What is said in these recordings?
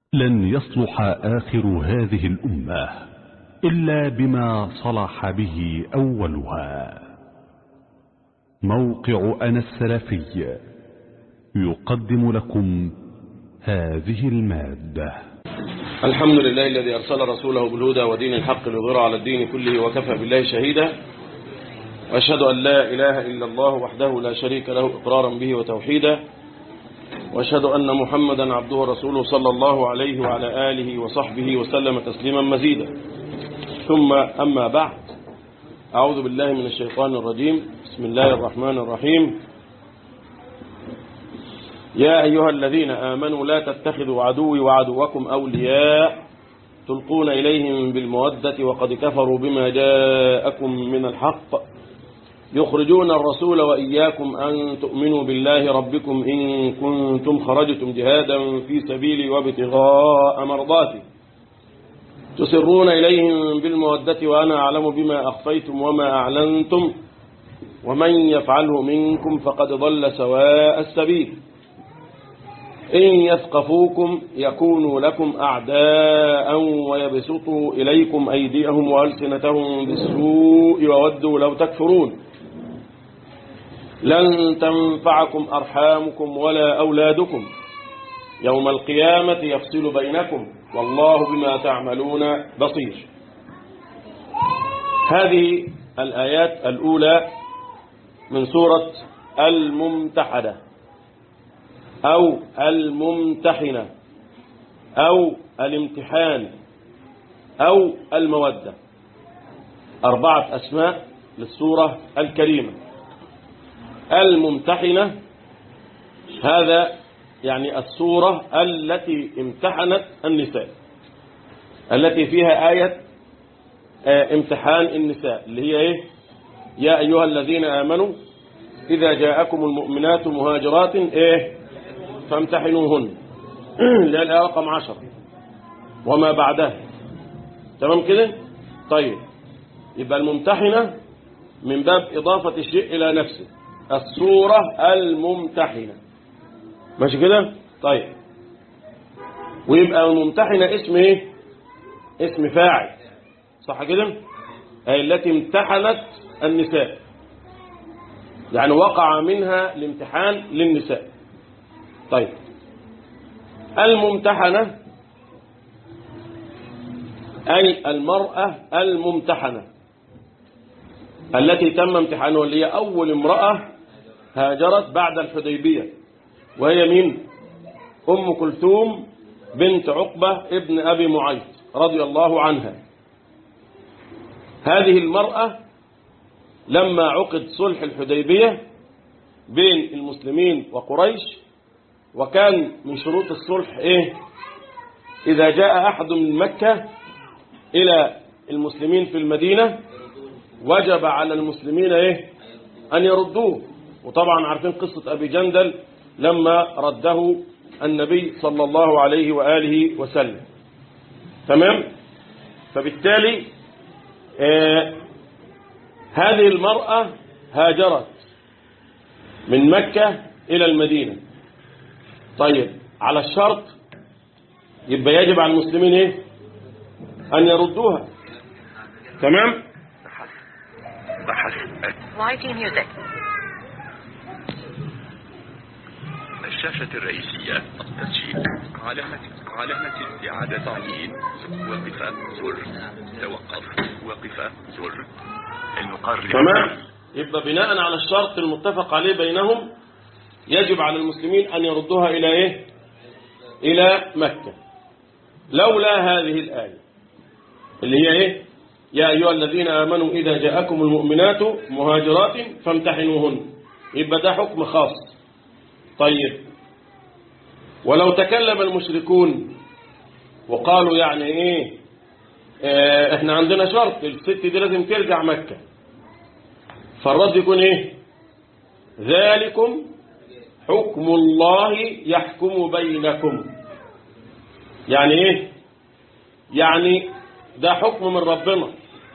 لن يصلح آخر هذه الأمة إلا بما صلح به أولها موقع أنا السلفي يقدم لكم هذه المادة الحمد لله الذي أرسل رسوله بالهدى ودين الحق ليظهره على الدين كله وكفى بالله شهيدا وأشهد أن لا إله إلا الله وحده لا شريك له إقرارا به وتوحيدا وأشهد أن محمدا عبده ورسوله صلى الله عليه وعلى آله وصحبه وسلم تسليما مزيدا ثم أما بعد أعوذ بالله من الشيطان الرجيم بسم الله الرحمن الرحيم يا أيها الذين آمنوا لا تتخذوا عدوي وعدوكم أولياء تلقون إليهم بالمودة وقد كفروا بما جاءكم من الحق يخرجون الرسول وإياكم أن تؤمنوا بالله ربكم إن كنتم خرجتم جهادا في سبيلي وابتغاء مرضاتي تسرون إليهم بالمودة وأنا أعلم بما أخفيتم وما أعلنتم ومن يفعله منكم فقد ضل سواء السبيل إن يثقفوكم يكونوا لكم أعداء ويبسطوا إليكم أيديهم وألسنتهم بالسوء وودوا لو تكفرون لن تنفعكم أرحامكم ولا أولادكم يوم القيامة يفصل بينكم والله بما تعملون بصير هذه الآيات الأولى من سورة الممتحنة أو الممتحنة أو الامتحان أو المودة أربعة أسماء للسورة الكريمة الممتحنة هذا يعني السورة التي امتحنت النساء التي فيها آية امتحان النساء اللي هي ايه يا أيها الذين آمنوا إذا جاءكم المؤمنات مهاجرات ايه فامتحنوهن اللي هي الآية رقم عشر وما بعدها تمام كده طيب يبقى الممتحنة من باب إضافة الشيء إلى نفسه الصورة الممتحنة ماشي كده طيب ويبقى الممتحنة اسم ايه اسم فاعل صح كده أي التي امتحنت النساء يعني وقع منها الامتحان للنساء طيب الممتحنة أي المرأة الممتحنة التي تم امتحانها اللي هي أول امرأة هاجرت بعد الحديبية وهي مين أم كلثوم بنت عقبة ابن أبي معيط رضي الله عنها هذه المرأة لما عقد صلح الحديبية بين المسلمين وقريش وكان من شروط الصلح إيه إذا جاء أحد من مكة إلى المسلمين في المدينة وجب على المسلمين إيه أن يردوه وطبعا عارفين قصة أبي جندل لما رده النبي صلى الله عليه وآله وسلم تمام فبالتالي آه هذه المرأة هاجرت من مكة إلى المدينة طيب على الشرط يبقى يجب على المسلمين ايه أن يردوها تمام بحث YG Music. الشاشة الرئيسية التسجيل علامة علامة استعادة تعيين وقفة زر توقف وقفة زر المقرر تمام يبقى بناء على الشرط المتفق عليه بينهم يجب على المسلمين أن يردوها إلى إيه إلى مكة لولا هذه الآية اللي هي إيه يا أيها الذين آمنوا إذا جاءكم المؤمنات مهاجرات فامتحنوهن يبقى ده حكم خاص طيب ولو تكلم المشركون وقالوا يعني ايه اه احنا عندنا شرط الست دي لازم ترجع مكة فالرد يكون ايه ذلكم حكم الله يحكم بينكم يعني ايه يعني ده حكم من ربنا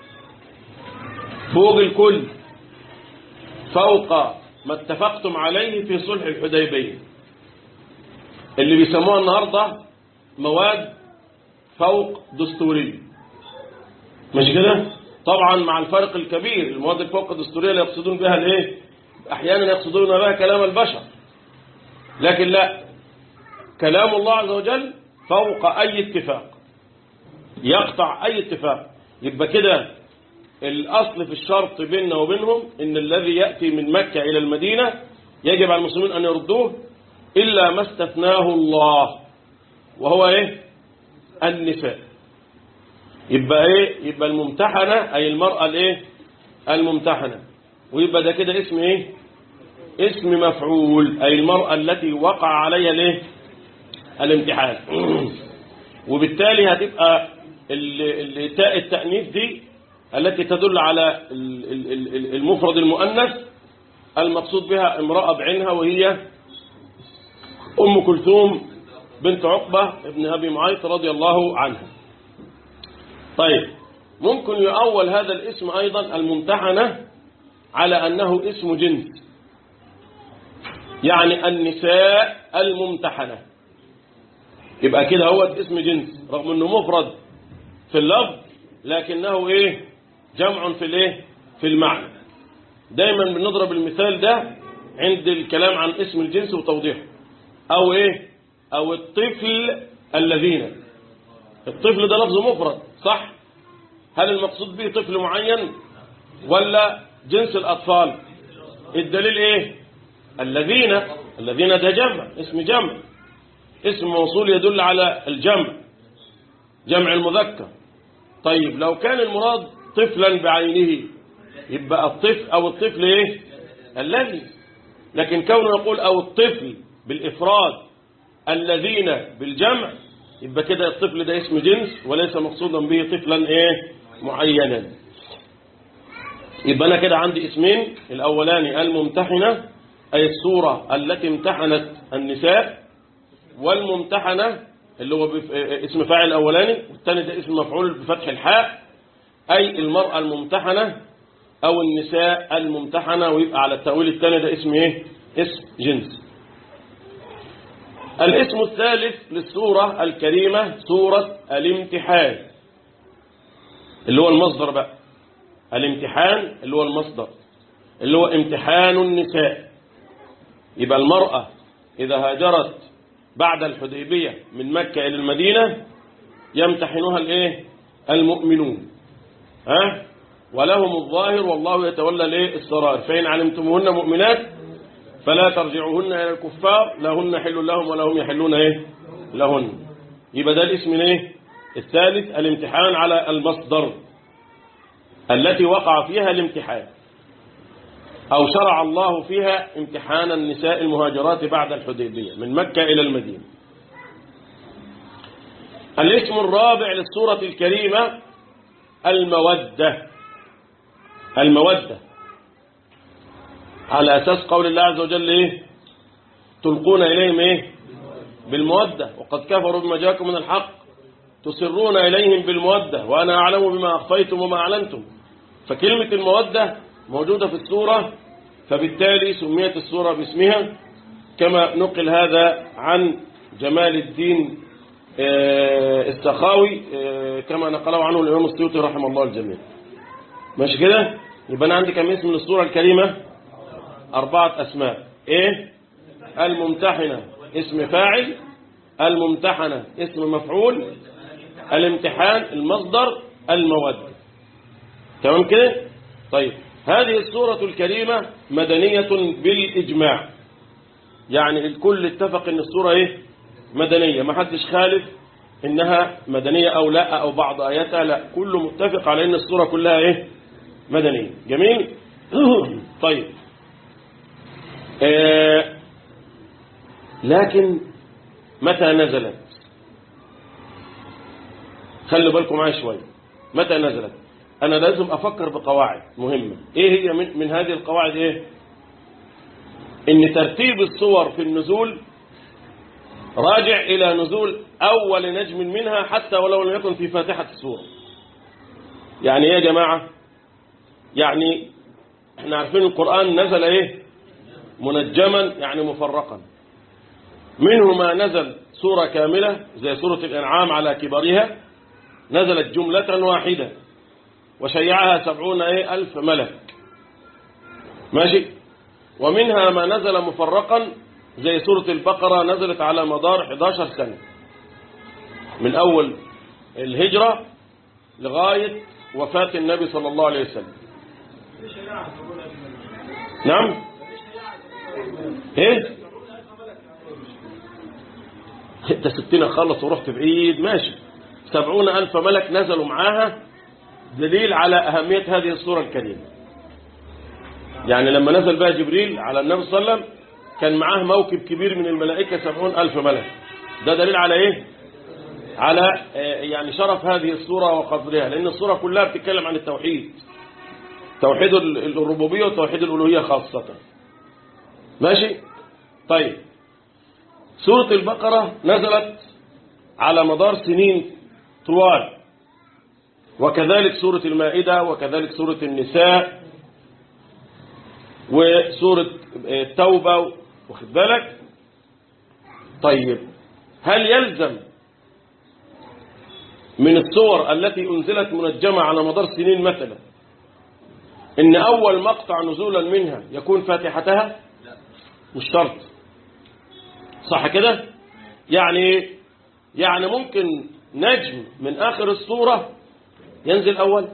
فوق الكل فوق ما اتفقتم عليه في صلح الحديبية اللي بيسموها النهاردة مواد فوق دستورية مش كده طبعا مع الفرق الكبير المواد الفوق الدستورية اللي يقصدون بها الايه احيانا يقصدون بها كلام البشر لكن لا كلام الله عز وجل فوق اي اتفاق يقطع اي اتفاق يبقى كده الاصل في الشرط بيننا وبينهم ان الذي ياتي من مكه الى المدينه يجب على المسلمين ان يردوه الا ما استثناه الله وهو ايه النساء يبقى ايه يبقى الممتحنه اي المراه الايه الممتحنه ويبقى ده كده اسم ايه اسم مفعول اي المراه التي وقع عليها الايه الامتحان وبالتالي هتبقى ال- ال- تاء التأنيث دي التي تدل على ال- ال- ال- المفرد المؤنث المقصود بها امرأة بعينها وهي أم كلثوم بنت عقبة ابن أبي معيط رضي الله عنها طيب ممكن يؤول هذا الاسم أيضا الممتحنة على أنه اسم جنس يعني النساء الممتحنة يبقى كده هو اسم جنس رغم انه مفرد في اللفظ لكنه ايه جمع في الايه في المعنى دايما بنضرب المثال ده عند الكلام عن اسم الجنس وتوضيحه او ايه او الطفل الذين الطفل ده لفظ مفرد صح هل المقصود به طفل معين ولا جنس الاطفال الدليل ايه الذين الذين ده جمع اسم جمع اسم موصول يدل على الجمع جمع المذكر طيب لو كان المراد طفلا بعينه يبقى الطفل او الطفل ايه الذي لكن كونه يقول او الطفل بالافراد الذين بالجمع يبقى كده الطفل ده اسم جنس وليس مقصودا به طفلا ايه معينا يبقى انا كده عندي اسمين الاولاني الممتحنه اي الصوره التي امتحنت النساء والممتحنة اللي هو بف... اسم فاعل الأولاني والثاني ده اسم مفعول بفتح الحاء أي المرأة الممتحنة أو النساء الممتحنة ويبقى على التأويل الثاني ده اسم إيه؟ اسم جنس الاسم الثالث للسورة الكريمة سورة الامتحان اللي هو المصدر بقى الامتحان اللي هو المصدر اللي هو امتحان النساء يبقى المرأة إذا هاجرت بعد الحديبية من مكة إلى المدينة يمتحنها الايه المؤمنون ها ولهم الظاهر والله يتولى الايه السرائر فإن علمتموهن مؤمنات فلا ترجعوهن إلى الكفار لا هن حل لهم ولا هم يحلون ايه لهن يبقى ده الاسم الايه الثالث الامتحان على المصدر التي وقع فيها الامتحان أو شرع الله فيها امتحان النساء المهاجرات بعد الحديبية من مكة إلى المدينة الاسم الرابع للسورة الكريمة المودة المودة على أساس قول الله عز وجل إيه تلقون إليهم إيه بالمودة وقد كفروا بما جاءكم من الحق تسرون إليهم بالمودة وأنا أعلم بما أخفيتم وما أعلنتم فكلمة المودة موجودة في السورة فبالتالي سميت السورة باسمها كما نقل هذا عن جمال الدين السخاوي كما نقله عنه الإمام السيوطي رحمه الله الجميع ماشي كده يبقى أنا عندي كم اسم من السورة الكريمة أربعة أسماء إيه الممتحنة اسم فاعل الممتحنة اسم مفعول الامتحان المصدر المودة تمام كده طيب هذه السورة الكريمة مدنية بالإجماع يعني الكل اتفق ان السورة ايه مدنية ما حدش خالف انها مدنية او لا او بعض اياتها لا كله متفق على ان السورة كلها ايه مدنية جميل طيب آه لكن متى نزلت خلوا بالكم معايا شوية متى نزلت أنا لازم أفكر بقواعد مهمة إيه هي من, من هذه القواعد إيه إن ترتيب الصور في النزول راجع إلى نزول أول نجم منها حتى ولو لم يكن في فاتحة السورة يعني إيه يا جماعة يعني احنا عارفين القرآن نزل إيه منجما يعني مفرقا منه ما نزل سورة كاملة زي سورة الإنعام على كبرها نزلت جملة واحدة وشيعها سبعون إيه ألف ملك ماشي ومنها ما نزل مفرقا زي سورة البقرة نزلت على مدار 11 سنة من أول الهجرة لغاية وفاة النبي صلى الله عليه وسلم نعم ايه انت ستين خلص ورحت بعيد ماشي سبعون ألف ملك نزلوا معاها دليل على أهمية هذه السورة الكريمة يعني لما نزل بها جبريل على النبي صلى الله عليه وسلم كان معاه موكب كبير من الملائكة سبعون ألف ملك ده دليل على ايه على يعني شرف هذه السورة وقدرها لأن السورة كلها بتتكلم عن التوحيد توحيد الربوبية وتوحيد الألوهية خاصة ماشي طيب سورة البقرة نزلت على مدار سنين طوال وكذلك سورة المائدة وكذلك سورة النساء وسورة التوبة واخد بالك طيب هل يلزم من الصور التي أنزلت منجمة على مدار سنين مثلا إن أول مقطع نزولا منها يكون فاتحتها مش شرط صح كده يعني يعني ممكن نجم من آخر السورة ينزل أول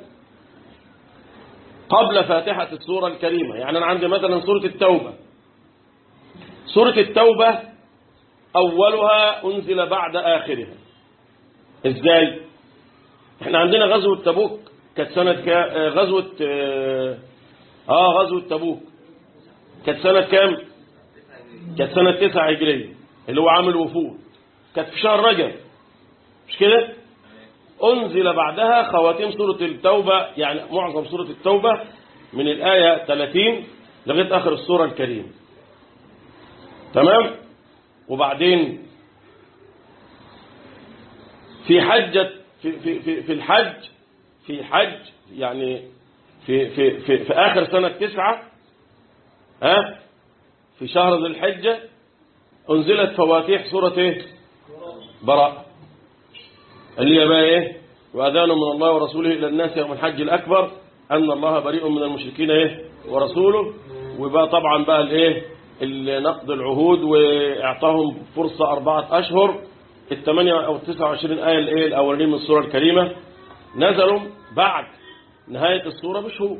قبل فاتحة السورة الكريمة يعني أنا عندي مثلا سورة التوبة سورة التوبة أولها أنزل بعد آخرها إزاي احنا عندنا غزوة تبوك كانت سنة كا... غزوة آه غزوة تبوك كانت سنة كام كانت سنة تسعة هجرية اللي هو عام الوفود كانت في شهر رجب مش كده أنزل بعدها خواتيم سورة التوبة يعني معظم سورة التوبة من الآية 30 لغاية آخر السورة الكريمة تمام وبعدين في حجة في, في, في, في الحج في حج يعني في, في, في, في آخر سنة تسعة ها في شهر ذي الحجة أنزلت فواتيح سورة إيه براء اللي هي بقى إيه وأذان من الله ورسوله إلى الناس يوم الحج الأكبر أن الله بريء من المشركين إيه ورسوله وبقى طبعا بقى الإيه نقض العهود وإعطاهم فرصة أربعة أشهر الثمانية أو التسعة وعشرين آية الإيه الأولين من السورة الكريمة نزلوا بعد نهاية السورة بشهور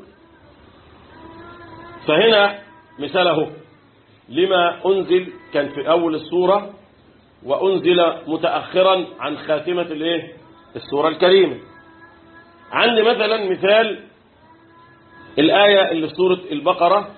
فهنا مثاله لما أنزل كان في أول السورة وأنزل متأخرا عن خاتمة الإيه السورة الكريمة عندي مثلا مثال الآية اللي في سورة البقرة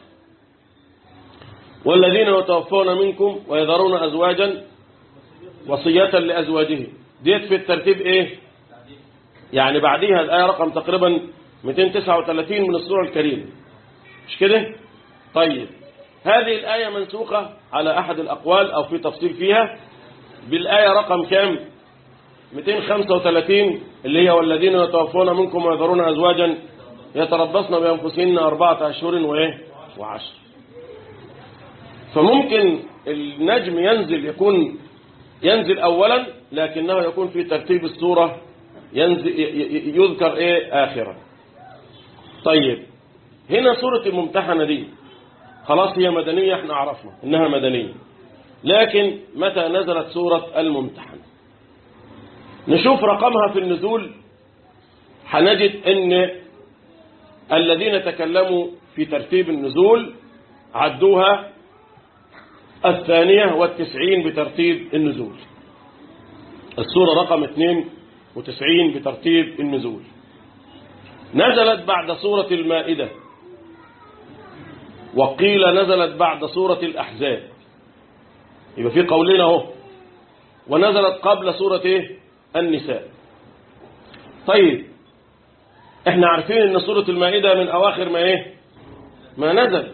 والذين يتوفون منكم ويذرون أزواجا وصية لأزواجهم ديت في الترتيب إيه يعني بعديها الآية رقم تقريبا 239 من السورة الكريمة مش كده طيب هذه الآية منسوخة على أحد الأقوال أو في تفصيل فيها بالآية رقم كام 235 اللي هي والذين يتوفون منكم ويذرون أزواجا يتربصن بأنفسهن أربعة أشهر وإيه وعشر فممكن النجم ينزل يكون ينزل أولا لكنه يكون في ترتيب السورة ينزل يذكر إيه آخرا طيب هنا سورة الممتحنة دي خلاص هي مدنية احنا عرفنا انها مدنية لكن متى نزلت سورة الممتحنة نشوف رقمها في النزول هنجد ان الذين تكلموا في ترتيب النزول عدوها الثانية والتسعين بترتيب النزول السورة رقم 92 بترتيب النزول نزلت بعد سورة المائدة وقيل نزلت بعد سورة الأحزاب يبقى في قولين اهو ونزلت قبل سورة ايه النساء طيب احنا عارفين ان سورة المائدة من اواخر ما ايه ما نزل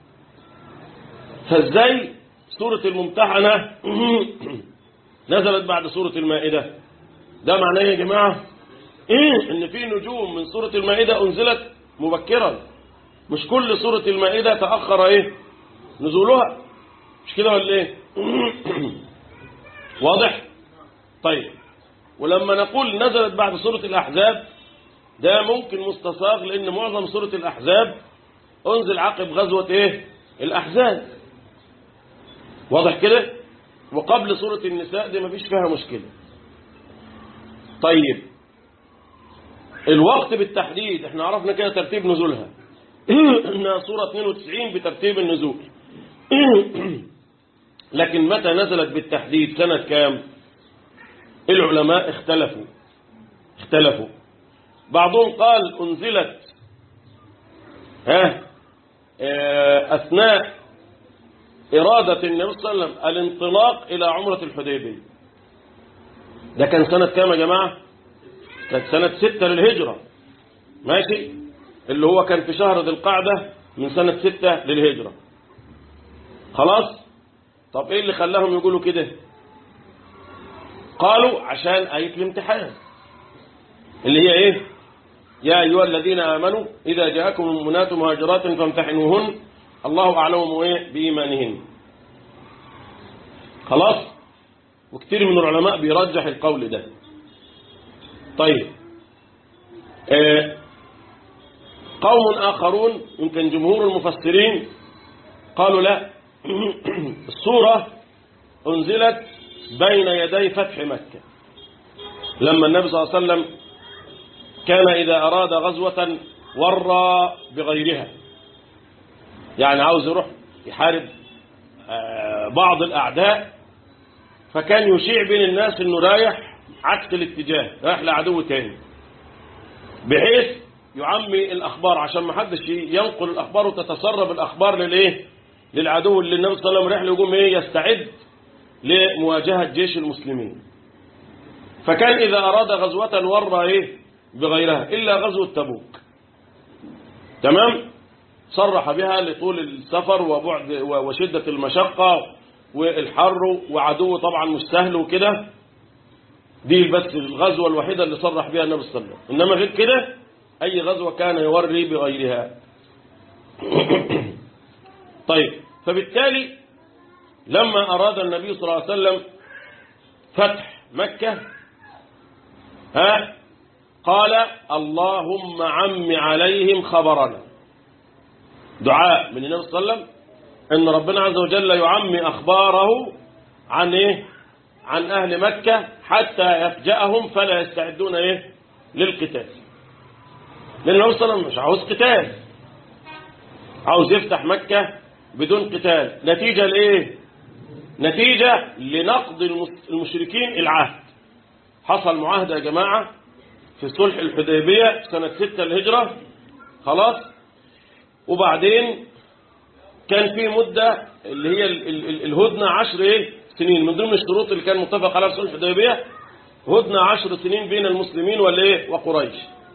فازاي سورة الممتحنة نزلت بعد سورة المائدة ده معناه يا جماعة ايه ان في نجوم من سورة المائدة انزلت مبكرا مش كل سورة المائدة تأخر ايه نزولها مش كده ولا ايه واضح طيب ولما نقول نزلت بعد سورة الأحزاب ده ممكن مستصاغ لأن معظم سورة الأحزاب أنزل عقب غزوة إيه الأحزاب واضح كده وقبل سورة النساء دي مفيش فيها مشكلة طيب الوقت بالتحديد احنا عرفنا كده ترتيب نزولها انها سورة 92 بترتيب النزول لكن متى نزلت بالتحديد سنة كام العلماء اختلفوا اختلفوا بعضهم قال انزلت ها اه اثناء إرادة النبي صلى الله عليه وسلم الانطلاق إلى عمرة الحديبية ده كان سنة كام يا جماعة كانت سنة ستة للهجرة ماشي اللي هو كان في شهر ذي القعدة من سنة ستة للهجرة خلاص طب ايه اللي خلاهم يقولوا كده قالوا عشان آية الامتحان اللي هي ايه يا أيها الذين آمنوا إذا جاءكم المؤمنات مهاجرات فامتحنوهن الله أعلم ايه بإيمانهن خلاص وكتير من العلماء بيرجح القول ده طيب آه قوم آخرون يمكن جمهور المفسرين قالوا لا السورة أنزلت بين يدي فتح مكة لما النبي صلى الله عليه وسلم كان إذا أراد غزوة ورى بغيرها يعني عاوز يروح يحارب بعض الأعداء فكان يشيع بين الناس انه رايح عكس الاتجاه رايح لعدو تاني بحيث يعمي الأخبار عشان ما حدش ينقل الأخبار وتتسرب الأخبار للإيه للعدو اللي النبي صلى الله عليه وسلم رايح يقوم إيه يستعد لمواجهة جيش المسلمين فكان إذا أراد غزوة ورى إيه بغيرها إلا غزوة تبوك تمام صرح بها لطول السفر وبعد وشدة المشقة والحر وعدو طبعا مش سهل وكده دي بس الغزوة الوحيدة اللي صرح بها النبي صلى الله عليه وسلم إنما غير كده أي غزوة كان يوري بغيرها طيب فبالتالي لما أراد النبي صلى الله عليه وسلم فتح مكة ها قال اللهم عم عليهم خبرنا دعاء من النبي صلى الله عليه وسلم ان ربنا عز وجل يعمي اخباره عن ايه عن اهل مكة حتى يفجأهم فلا يستعدون ايه للقتال لان النبي صلى الله عليه وسلم مش عاوز قتال عاوز يفتح مكة بدون قتال نتيجة لايه نتيجة لنقض المشركين العهد حصل معاهدة يا جماعة في صلح الحديبية سنة ستة الهجرة خلاص وبعدين كان في مدة اللي هي ال ال ال الهدنة عشر ايه سنين من ضمن الشروط اللي كان متفق عليها في صلح الحديبية هدنة عشر سنين بين المسلمين والايه وقريش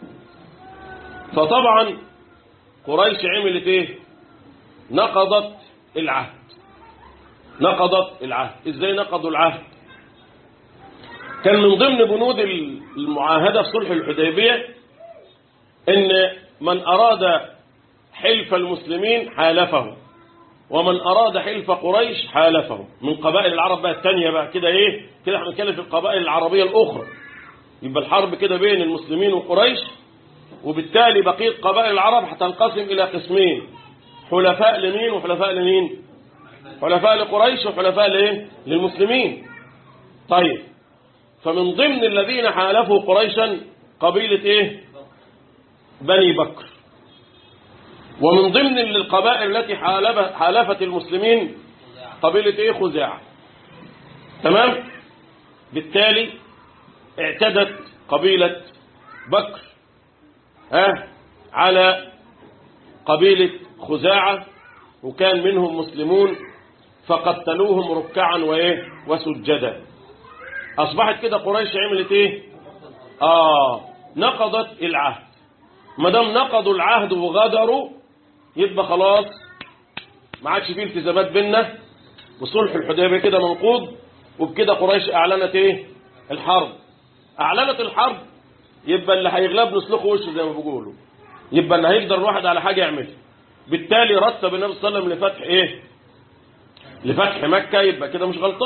فطبعا قريش عملت ايه نقضت العهد نقضت العهد ازاي نقضوا العهد كان من ضمن بنود المعاهدة في صلح الحديبية ان من اراد حلف المسلمين حالفه ومن أراد حلف قريش حالفه من قبائل العرب بقى الثانية بقى كده إيه كده احنا بنتكلم في القبائل العربية الأخرى يبقى الحرب كده بين المسلمين وقريش وبالتالي بقية قبائل العرب هتنقسم إلى قسمين حلفاء لمين وحلفاء لمين حلفاء لقريش وحلفاء لإيه للمسلمين طيب فمن ضمن الذين حالفوا قريشا قبيلة إيه بني بكر ومن ضمن القبائل التي حالفت المسلمين قبيلة ايه خزاعة تمام بالتالي اعتدت قبيلة بكر ها على قبيلة خزاعة وكان منهم مسلمون فقتلوهم ركعا وايه وسجدا اصبحت كده قريش عملت ايه اه نقضت العهد ما دام نقضوا العهد وغدروا يبقى خلاص ما عادش فيه التزامات بينا وصلح الحديبيه كده منقوض وبكده قريش اعلنت ايه الحرب اعلنت الحرب يبقى اللي هيغلب نسلخه وشه زي ما بيقولوا يبقى اللي هيقدر الواحد على حاجه يعملها بالتالي رتب النبي صلى الله عليه وسلم لفتح ايه لفتح مكه يبقى كده مش غلطان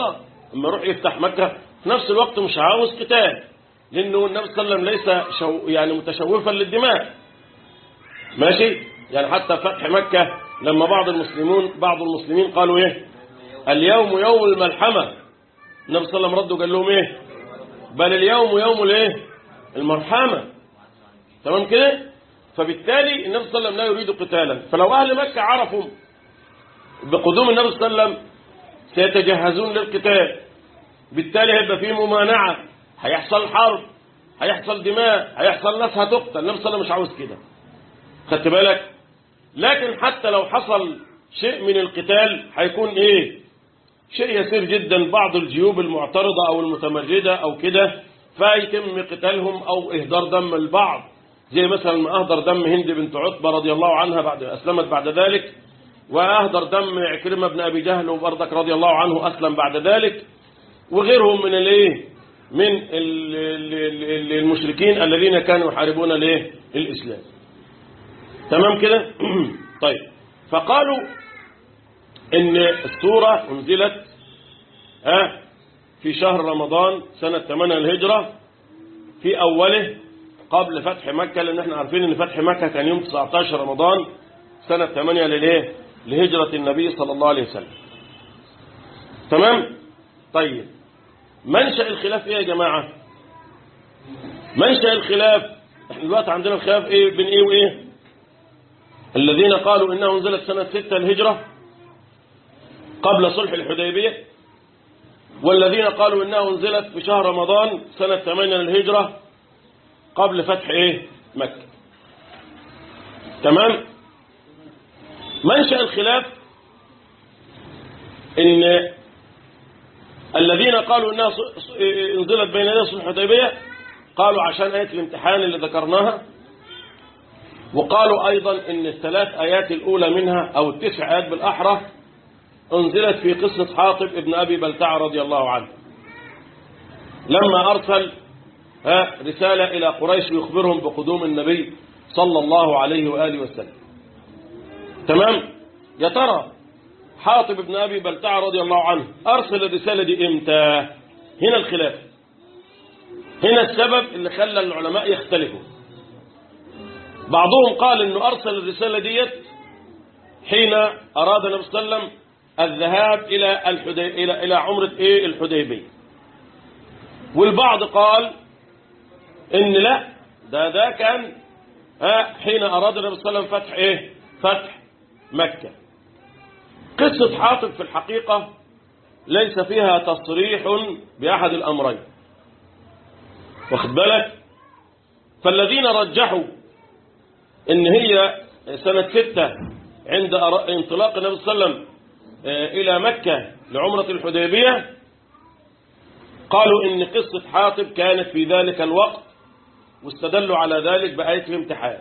لما يروح يفتح مكة في نفس الوقت مش عاوز قتال لأنه النبي صلى الله عليه وسلم ليس شو يعني متشوفا للدماء ماشي يعني حتى فتح مكة لما بعض المسلمون بعض المسلمين قالوا ايه اليوم يوم الملحمة النبي صلى الله عليه وسلم ردوا قال لهم ايه بل اليوم يوم الايه المرحمة تمام كده فبالتالي النبي صلى الله عليه وسلم لا يريد قتالا فلو أهل مكة عرفوا بقدوم النبي صلى الله عليه وسلم سيتجهزون للقتال بالتالي هيبقى فيه ممانعة هيحصل حرب هيحصل دماء هيحصل ناس هتقتل النبي صلى الله عليه وسلم مش عاوز كده خدت بالك لكن حتى لو حصل شيء من القتال هيكون ايه شيء يسير جدا بعض الجيوب المعترضة او المتمردة او كده فيتم قتالهم او اهدار دم البعض زي مثلا ما اهدر دم هند بنت عتبة رضي الله عنها بعد اسلمت بعد ذلك واهدر دم عكرمة بن ابي جهل وبردك رضي الله عنه اسلم بعد ذلك وغيرهم من الايه من ال- ال- ال- المشركين الذين كانوا يحاربون الايه الاسلام تمام كده طيب فقالوا ان السورة انزلت آه في شهر رمضان سنة 8 الهجرة في أوله قبل فتح مكة لأن احنا عارفين ان فتح مكة كان يوم 19 رمضان سنة 8 لليه لهجرة النبي صلى الله عليه وسلم تمام طيب منشأ الخلاف ايه يا جماعة منشأ الخلاف احنا دلوقتي عندنا الخلاف ايه بين ايه وايه الذين قالوا انها انزلت سنة 6 الهجرة قبل صلح الحديبية والذين قالوا انها انزلت في شهر رمضان سنة 8 الهجرة قبل فتح ايه مكة تمام منشأ الخلاف ان الذين قالوا انها ص- ص- انزلت بين يدي صلح الحديبية قالوا عشان آية الامتحان اللي ذكرناها وقالوا أيضا ان الثلاث آيات الأولى منها أو التسع آيات بالأحرى انزلت في قصة حاطب ابن أبي بلتع رضي الله عنه لما أرسل ها، رسالة إلى قريش يخبرهم بقدوم النبي صلى الله عليه وآله وسلم تمام يا ترى حاطب ابن أبي بلتع رضي الله عنه أرسل الرسالة دي إمتى هنا الخلاف هنا السبب اللي خلى العلماء يختلفوا بعضهم قال انه ارسل الرسالة ديت حين اراد النبي صلى الله عليه وسلم الذهاب الى الحدي... الى الى عمرة ايه الحديبية والبعض قال ان لا ده ده كان ها حين اراد النبي صلى الله عليه وسلم فتح ايه فتح مكة قصة حاطب في الحقيقة ليس فيها تصريح بأحد الأمرين واخد بالك فالذين رجحوا ان هي سنة ستة عند أر- انطلاق النبي صلى الله عليه وسلم آه، إلى مكة لعمرة الحديبية قالوا إن قصة حاطب كانت في ذلك الوقت واستدلوا على ذلك بآية الامتحان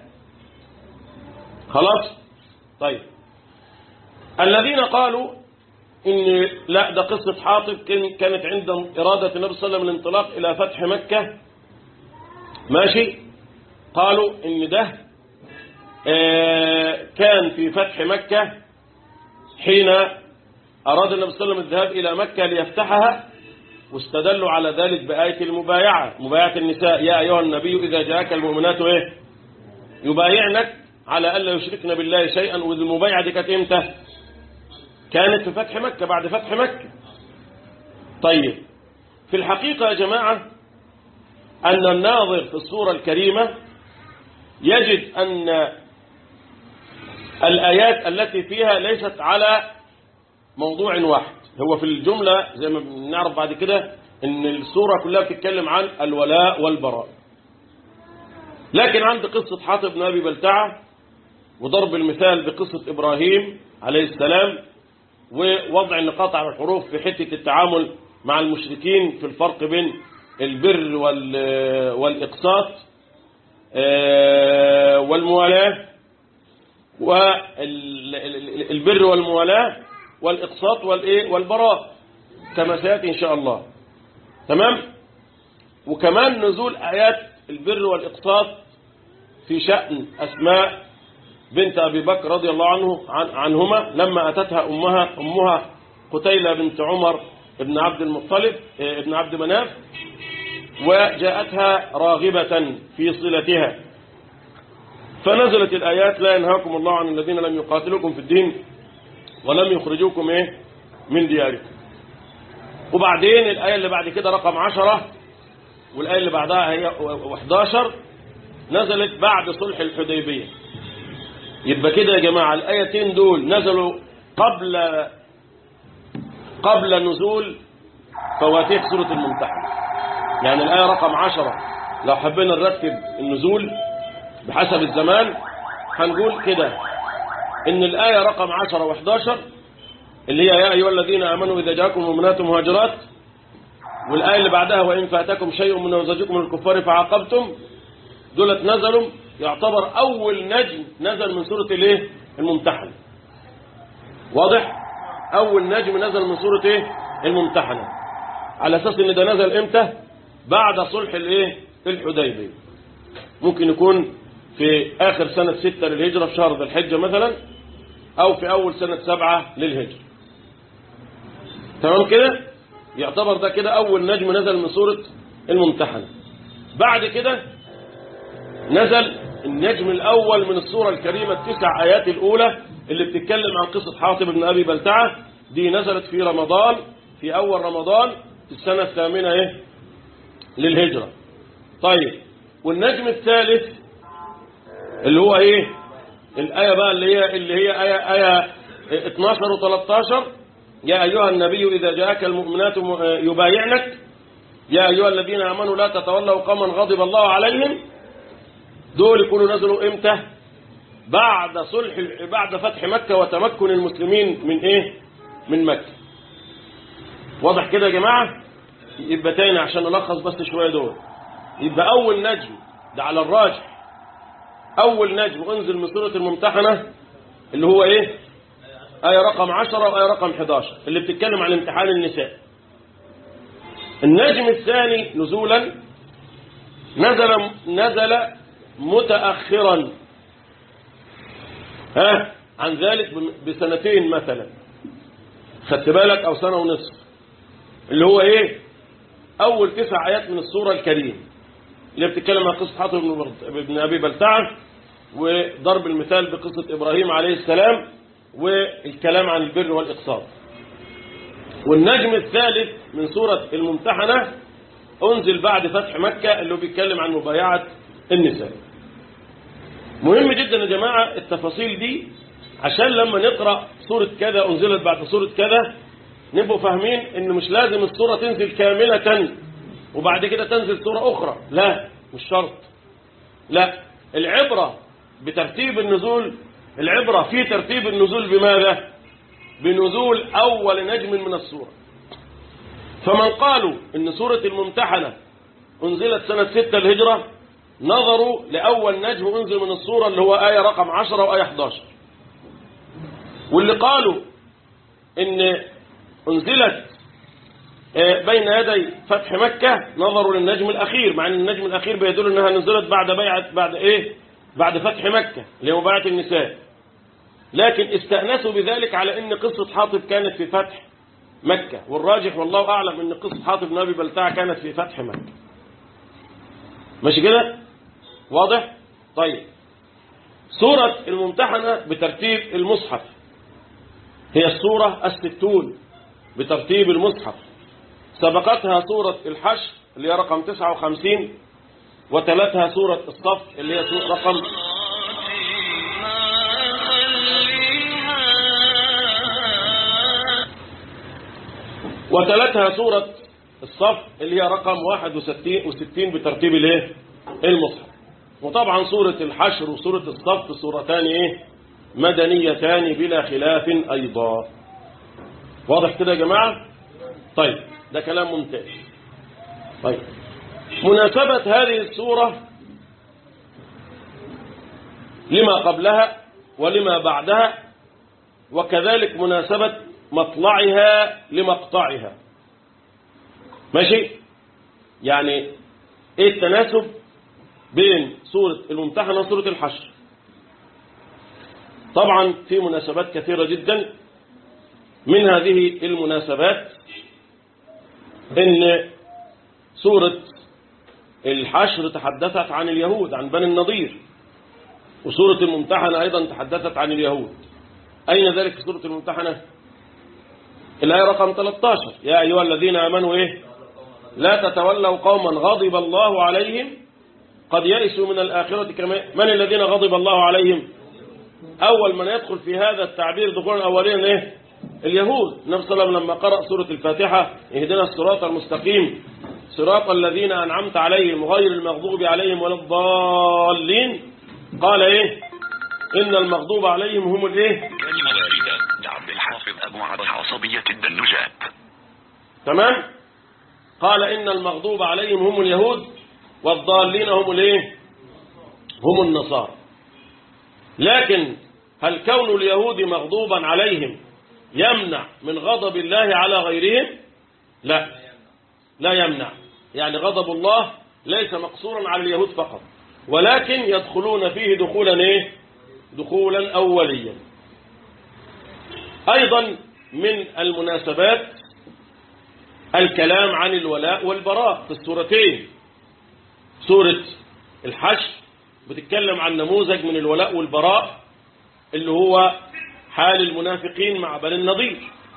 خلاص طيب الذين قالوا إن لا ده قصة حاطب كان- كانت عند إرادة النبي صلى الله عليه وسلم الانطلاق إلى فتح مكة ماشي قالوا إن ده آه، كان في فتح مكة حين أراد النبي صلى الله عليه وسلم الذهاب إلى مكة ليفتحها واستدلوا على ذلك بآية المبايعة مبايعة النساء يا أيها النبي إذا جاءك المؤمنات إيه يبايعنك على ألا يشركن بالله شيئا والمبايعة دي كانت إمتى كانت في فتح مكة بعد فتح مكة طيب في الحقيقة يا جماعة أن الناظر في الصورة الكريمة يجد أن الآيات التي فيها ليست على موضوع واحد هو في الجملة زي ما بنعرف بعد كده ان السورة كلها بتتكلم عن الولاء والبراء لكن عند قصة حاطب بن أبي بلتعة وضرب المثال بقصة إبراهيم عليه السلام ووضع النقاط على الحروف في حتة التعامل مع المشركين في الفرق بين البر وال- والإقساط آه، والموالاة والبر والموالاة والإقساط والإيه والبراء كما سيأتي إن شاء الله تمام وكمان نزول آيات البر والإقساط في شأن أسماء بنت أبي بكر رضي الله عنه عن عنهما لما أتتها أمها أمها قتيلة بنت عمر ابن عبد المطلب آه، ابن عبد مناف وجاءتها راغبة في صلتها فنزلت الآيات لا ينهاكم الله عن الذين لم يقاتلوكم في الدين ولم يخرجوكم إيه من دياركم وبعدين الآية اللي بعد كده رقم عشرة والآية اللي بعدها هي 11 نزلت بعد صلح الحديبية يبقى كده يا جماعة الآيتين دول نزلوا قبل قبل نزول فواتيح سورة الممتحنة يعني الآية رقم عشرة لو حبينا نرتب النزول بحسب الزمان هنقول كده إن الآية رقم عشرة وحداشر اللي هي يا أيها الذين آمنوا إذا جاءكم مؤمنات مهاجرات والآية اللي بعدها وإن فاتكم شيء من أزواجكم من الكفار فعاقبتم دولت نزلوا يعتبر أول نجم نزل من سورة الإيه الممتحنة واضح أول نجم نزل من سورة إيه الممتحنة على أساس إن ده نزل إمتى بعد صلح الإيه الحديبية ممكن يكون في آخر سنة ستة للهجرة في شهر ذي الحجة مثلا أو في أول سنة سبعة للهجرة تمام كده يعتبر ده كده أول نجم نزل من سورة الممتحنة بعد كده نزل النجم الأول من السورة الكريمة التسع آيات الأولى اللي بتتكلم عن قصة حاطب بن أبي بلتعة دي نزلت في رمضان في أول رمضان في السنة الثامنة إيه للهجرة طيب والنجم الثالث اللي هو إيه الآية بقى اللي هي اللي هي آية, آية 12 و13 يا أيها النبي إذا جاءك المؤمنات يبايعنك يا أيها الذين آمنوا لا تتولوا قوما غضب الله عليهم دول يكونوا نزلوا إمتى بعد صلح بعد فتح مكة وتمكن المسلمين من إيه من مكة واضح كده يا جماعة يبقى تاني عشان نلخص بس شوية دول يبقى أول نجم ده على الراجح أول نجم أنزل من سورة الممتحنة اللي هو إيه آية رقم 10 وآية رقم 11 اللي بتتكلم عن امتحان النساء النجم الثاني نزولا نزل نزل متأخرا ها عن ذلك بسنتين مثلا خدت بالك أو سنة ونصف اللي هو إيه أول تسع آيات من السورة الكريمة اللي بتتكلم عن قصة حاطب بن أبي بلتعة وضرب المثال بقصة إبراهيم عليه السلام والكلام عن البر والإقصاد والنجم الثالث من سورة الممتحنة أنزل بعد فتح مكة اللي هو بيتكلم عن مبايعة النساء مهم جدا يا جماعة التفاصيل دي عشان لما نقرأ سورة كذا أنزلت بعد سورة كذا نبقوا فاهمين ان مش لازم السورة تنزل كاملة وبعد كده تنزل سورة أخرى لا مش شرط لا العبرة بترتيب النزول العبرة في ترتيب النزول بماذا بنزول أول نجم من السورة فمن قالوا ان سورة الممتحنة أنزلت سنة ستة الهجرة نظروا لأول نجم أنزل من السورة اللي هو آية رقم عشرة وآية 11 واللي قالوا ان أنزلت بين يدي فتح مكة نظروا للنجم الأخير مع أن النجم الأخير بيدل أنها نزلت بعد بيعة بعد إيه بعد فتح مكة اللي هو بيعة النساء لكن استأنسوا بذلك على أن قصة حاطب كانت في فتح مكة والراجح والله أعلم أن قصة حاطب نبي بلتاع كانت في فتح مكة ماشي كده واضح طيب سورة الممتحنة بترتيب المصحف هي السورة الستون بترتيب المصحف سبقتها سورة الحشر اللي هي رقم 59 وتلتها سورة الصف اللي هي سورة رقم وتلتها سورة الصف اللي هي رقم 61 بترتيب الايه المصحف وطبعا سورة الحشر وسورة الصف سورتان ايه مدنيتان بلا خلاف ايضا واضح كده يا جماعة طيب ده كلام ممتاز طيب مناسبة هذه السورة لما قبلها ولما بعدها وكذلك مناسبة مطلعها لمقطعها ماشي يعني ايه التناسب بين سورة الممتحنة وسورة الحشر طبعا في مناسبات كثيرة جدا من هذه المناسبات ان سورة الحشر تحدثت عن اليهود عن بني النضير وسورة الممتحنة أيضا تحدثت عن اليهود أين ذلك في سورة الممتحنة الآية رقم 13 يا أيها الذين آمنوا إيه لا تتولوا قوما غضب الله عليهم قد يئسوا من الآخرة كما من الذين غضب الله عليهم أول من يدخل في هذا التعبير دخولا أوليا إيه اليهود النبي صلى الله عليه وسلم لما قرأ سورة الفاتحة اهدنا الصراط المستقيم صراط الذين أنعمت عليهم غير المغضوب عليهم ولا الضالين قال إيه إن المغضوب عليهم هم الإيه كلمة واردة لعبد الحافظ أبو عبد عصبية الدنجات تمام قال إن المغضوب عليهم هم اليهود والضالين هم الايه هم النصارى لكن هل كون اليهود مغضوبا عليهم يمنع من غضب الله على غيرهم لا لا يمنع يعني غضب الله ليس مقصورا على اليهود فقط ولكن يدخلون فيه دخولا ايه دخولا اوليا ايضا من المناسبات الكلام عن الولاء والبراء في السورتين سورة الحشر بتتكلم عن نموذج من الولاء والبراء اللي هو حال المنافقين مع بني النضير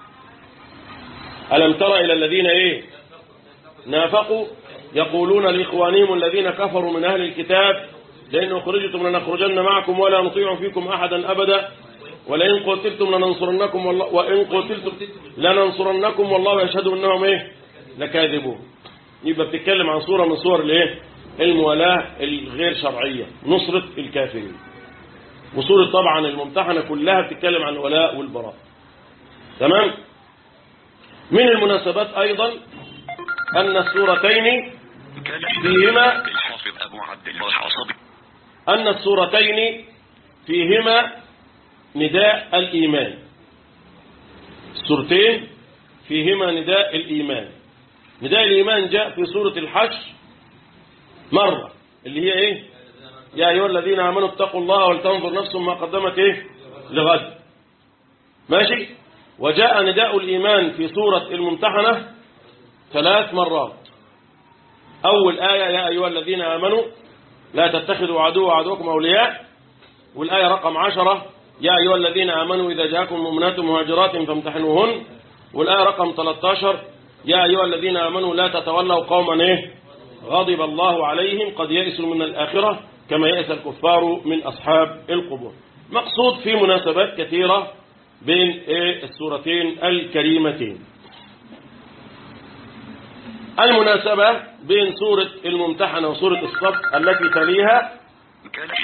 ألم تر إلى الذين إيه نافقوا يقولون لإخوانهم الذين كفروا من أهل الكتاب لأن أخرجتم لنخرجن معكم ولا نطيع فيكم أحدا أبدا ولئن قتلتم لننصرنكم والله وإن قتلتم لننصرنكم والله يشهد أنهم إيه لكاذبون يبقى بتتكلم عن صورة من صور الإيه الموالاة الغير شرعية نصرة الكافرين وصورة طبعا الممتحنة كلها بتتكلم عن الولاء والبراء تمام من المناسبات أيضا أن السورتين فيهما الحافظ أبو عبد الله عصبي أن السورتين فيهما نداء الإيمان السورتين فيهما نداء الإيمان نداء الإيمان جاء في سورة الحشر مرة اللي هي إيه يا أيها الذين آمنوا اتقوا الله ولتنظر نفس ما قدمت إيه لغد ماشي وجاء نداء الإيمان في سورة الممتحنة ثلاث مرات أول آية يا أيها الذين آمنوا لا تتخذوا عدو عدوكم أولياء والآية رقم عشرة يا أيها الذين آمنوا إذا جاءكم مؤمنات مهاجرات فامتحنوهن والآية رقم 13 يا أيها الذين آمنوا لا تتولوا قوما إيه غضب الله عليهم قد يئسوا من الآخرة كما يئس الكفار من أصحاب القبور مقصود في مناسبات كثيرة بين إيه السورتين الكريمتين المناسبة بين سورة الممتحنة وسورة الصف التي تليها كلمة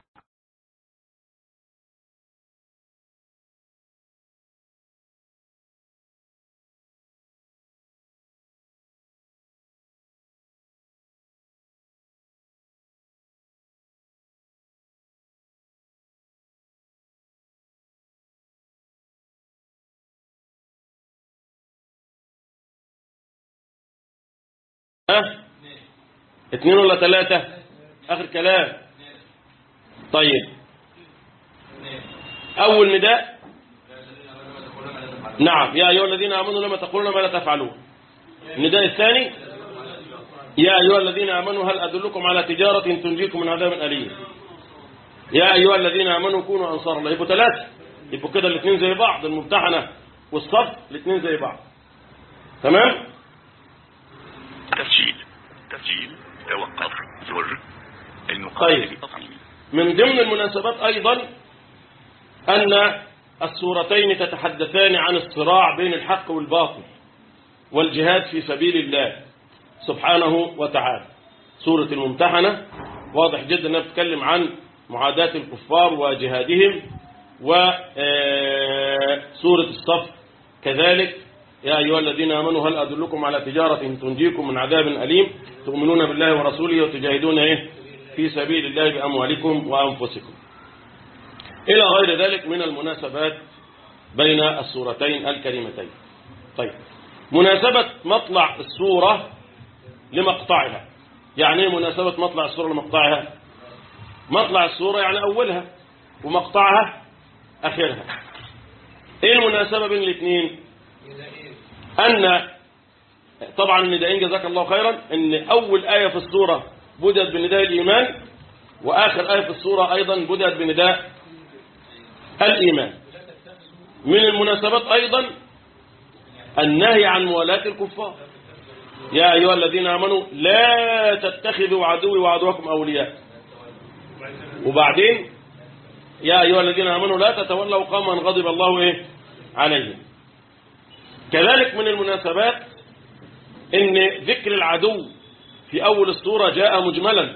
ها اثنين ولا ثلاثة آخر كلام طيب أول نداء نعم يا أيها الذين آمنوا لما تقولون ما لا تفعلون النداء الثاني يا أيها الذين آمنوا هل أدلكم على تجارة تنجيكم من عذاب أليم يا أيها الذين آمنوا كونوا أنصار الله يبقوا ثلاثة يبقوا كده الاثنين زي بعض الممتحنة والصف الاثنين زي بعض تمام تسجيل تسجيل توقف زر طيب. المقابل تفعيل من ضمن المناسبات أيضا أن السورتين تتحدثان عن الصراع بين الحق والباطل والجهاد في سبيل الله سبحانه وتعالى سورة الممتحنة واضح جدا أنها بتتكلم عن معاداة الكفار وجهادهم وسورة الصف كذلك يا أيها الذين آمنوا هل أدلكم على تجارة تنجيكم من عذاب أليم تؤمنون بالله ورسوله وتجاهدون إيه في سبيل الله بأموالكم وأنفسكم إلى غير ذلك من المناسبات بين السورتين الكريمتين طيب مناسبة مطلع السورة لمقطعها يعني ايه مناسبة مطلع السورة لمقطعها مطلع السورة يعني أولها ومقطعها آخرها ايه المناسبة بين الاثنين أن طبعا الندائين جزاك الله خيرا ان اول آية في السورة بدأت بنداء الإيمان وآخر آية في السورة أيضا بدأت بنداء الإيمان من المناسبات أيضا النهي عن موالاة الكفار يا أيها الذين آمنوا لا تتخذوا عدوي وعدوكم أولياء وبعدين يا أيها الذين آمنوا لا تتولوا قوما غضب الله إيه عليهم كذلك من المناسبات ان ذكر العدو في أول السورة جاء مجملا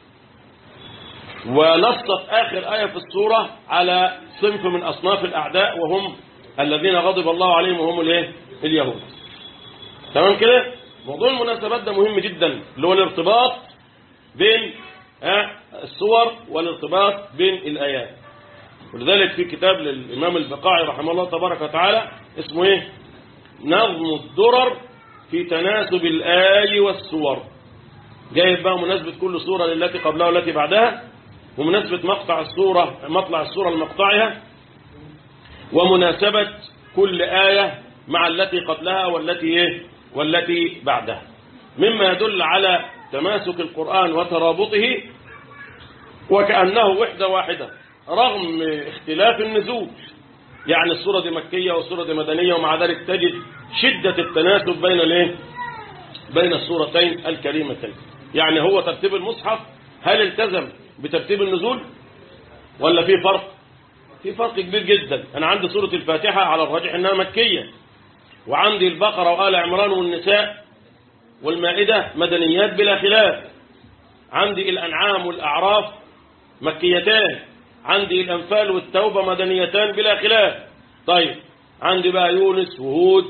ونصت آخر آية في السورة على صنف من أصناف الأعداء وهم الذين غضب الله عليهم وهم الايه اليهود تمام كده موضوع المناسبات ده مهم جدا اللي هو الارتباط بين آه، السور والارتباط بين الآيات ولذلك في كتاب للإمام البقاعي رحمه الله تبارك وتعالى اسمه ايه نظم الدرر في تناسب الآي والسور جايب بقى مناسبة كل سورة للتي قبلها والتي بعدها ومناسبة مقطع السورة مطلع السورة لمقطعها ومناسبة كل آية مع التي قبلها والتي إيه والتي بعدها مما يدل على تماسك القرآن وترابطه وكأنه وحدة واحدة رغم اختلاف النزول يعني السورة دي مكية والسورة دي مدنية ومع ذلك تجد شدة التناسب بين الايه بين السورتين الكريمتين يعني هو ترتيب المصحف هل التزم بترتيب النزول ولا في فرق في فرق كبير جدا أنا عندي سورة الفاتحة على الراجح أنها مكية وعندي البقرة وآل عمران والنساء والمائدة مدنيات بلا خلاف عندي الأنعام والأعراف مكيتان عندي الأنفال والتوبة مدنيتان بلا خلاف طيب عندي بقى يونس وهود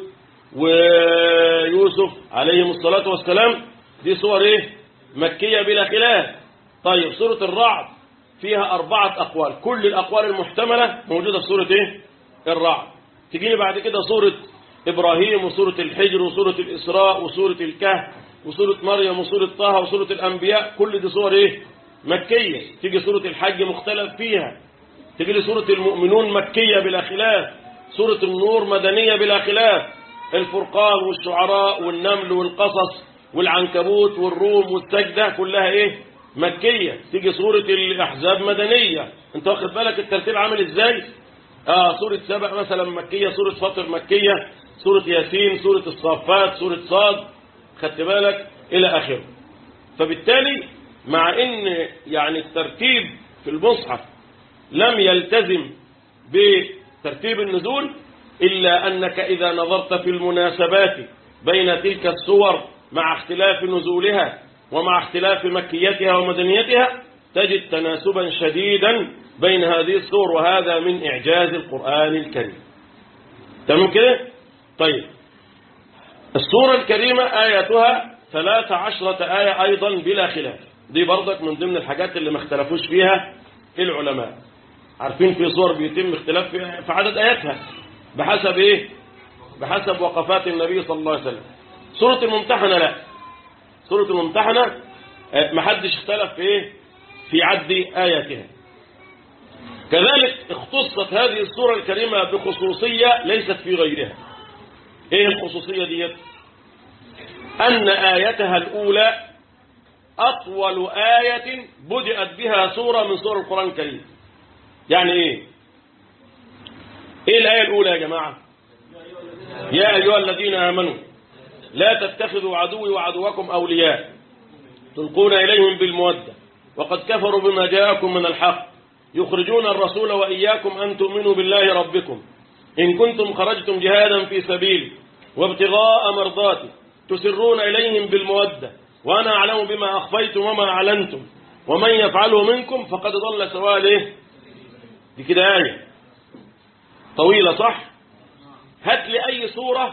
ويوسف عليهم الصلاة والسلام دي صور ايه مكية بلا خلاف طيب سورة الرعد فيها أربعة أقوال كل الأقوال المحتملة موجودة في سورة ايه الرعد تجيني بعد كده سورة إبراهيم وسورة الحجر وسورة الإسراء وسورة الكهف وسورة مريم وسورة طه وسورة الأنبياء كل دي صور ايه مكية تيجي سورة الحج مختلف فيها تيجي لي سورة المؤمنون مكية بلا خلاف سورة النور مدنية بلا خلاف الفرقان والشعراء والنمل والقصص والعنكبوت والروم والسجدة كلها ايه مكية تيجي سورة الأحزاب مدنية انت واخد بالك الترتيب عامل ازاي اه سورة سبع مثلا مكية سورة فطر مكية سورة ياسين سورة الصافات سورة صاد خدت بالك إلى آخره فبالتالي مع ان يعني الترتيب في المصحف لم يلتزم بترتيب النزول إلا أنك إذا نظرت في المناسبات بين تلك الصور مع اختلاف نزولها ومع اختلاف مكيتها ومدنيتها تجد تناسبا شديدا بين هذه الصور وهذا من إعجاز القرآن الكريم تمام كده؟ طيب السورة الكريمة آياتها ثلاث عشرة آية أيضا بلا خلاف دي برضك من ضمن الحاجات اللي ما اختلفوش فيها العلماء عارفين في صور بيتم اختلاف فيها في عدد آياتها بحسب ايه بحسب وقفات النبي صلى الله عليه وسلم سورة الممتحنة لا سورة الممتحنة آه، محدش اختلف في ايه في عد آياتها كذلك اختصت هذه السورة الكريمة بخصوصية ليست في غيرها ايه الخصوصية ديت أن آيتها الأولى أطول آية بدأت بها سورة من سور القرآن الكريم يعني إيه إيه الآية الأولى يا جماعة يا أيها الذين آمنوا لا تتخذوا عدوي وعدوكم أولياء تلقون إليهم بالمودة وقد كفروا بما جاءكم من الحق يخرجون الرسول وإياكم أن تؤمنوا بالله ربكم إن كنتم خرجتم جهادا في سبيل وابتغاء مرضاتي تسرون إليهم بالمودة وأنا أعلم بما أخفيتم وما أعلنتم ومن يفعله منكم فقد ضل سواء الايه دي كده آية طويلة صح هات لي أي سورة